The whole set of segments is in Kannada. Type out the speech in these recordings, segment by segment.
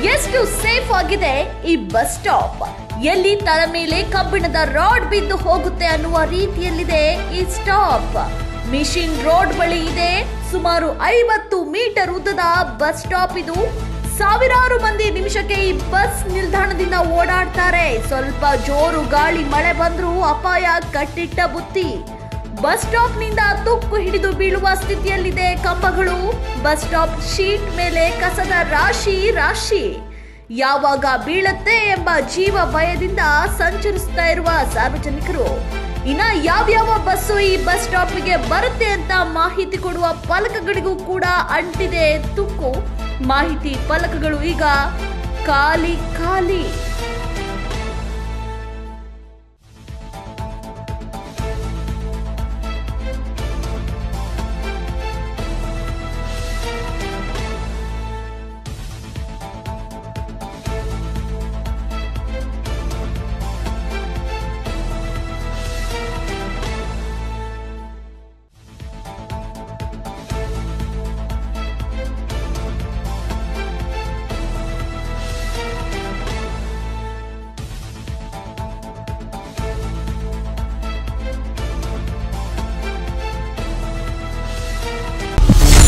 ಎಷ್ಟು ಸೇಫ್ ಆಗಿದೆ ಈ ಬಸ್ ಸ್ಟಾಪ್ ಎಲ್ಲಿ ತಲೆ ಮೇಲೆ ಕಬ್ಬಿಣದ ರಾಡ್ ಬಿದ್ದು ಹೋಗುತ್ತೆ ಅನ್ನುವ ರೀತಿಯಲ್ಲಿದೆ ಈ ಸ್ಟಾಪ್ ಮಿಷಿನ್ ರೋಡ್ ಬಳಿ ಇದೆ ಸುಮಾರು ಐವತ್ತು ಮೀಟರ್ ಉದ್ದದ ಬಸ್ ಸ್ಟಾಪ್ ಇದು ಸಾವಿರಾರು ಮಂದಿ ನಿಮಿಷಕ್ಕೆ ಈ ಬಸ್ ನಿಲ್ದಾಣದಿಂದ ಓಡಾಡ್ತಾರೆ ಸ್ವಲ್ಪ ಜೋರು ಗಾಳಿ ಮಳೆ ಬಂದ್ರೂ ಅಪಾಯ ಕಟ್ಟಿಟ್ಟ ಬುತ್ತಿ ಬಸ್ ಸ್ಟಾಪ್ ನಿಂದ ತುಕ್ಕು ಹಿಡಿದು ಬೀಳುವ ಸ್ಥಿತಿಯಲ್ಲಿದೆ ಕಂಬಗಳು ಬಸ್ ಸ್ಟಾಪ್ ಶೀಟ್ ಮೇಲೆ ಕಸದ ರಾಶಿ ರಾಶಿ ಯಾವಾಗ ಬೀಳತ್ತೆ ಎಂಬ ಜೀವ ಭಯದಿಂದ ಸಂಚರಿಸ್ತಾ ಇರುವ ಸಾರ್ವಜನಿಕರು ಇನ್ನ ಯಾವ್ಯಾವ ಬಸ್ಸು ಈ ಬಸ್ ಸ್ಟಾಪ್ಗೆ ಬರುತ್ತೆ ಅಂತ ಮಾಹಿತಿ ಕೊಡುವ ಫಲಕಗಳಿಗೂ ಕೂಡ ಅಂಟಿದೆ ತುಕ್ಕು ಮಾಹಿತಿ ಫಲಕಗಳು ಈಗ ಖಾಲಿ ಖಾಲಿ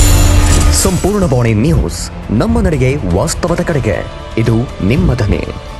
ಸಂಪೂರ್ಣ ಬಾಣಿ ನ್ಯೂಸ್ ನಮ್ಮ ನಡೆಗೆ ವಾಸ್ತವದ ಕಡೆಗೆ ಇದು ನಿಮ್ಮ ಧ್ವನಿ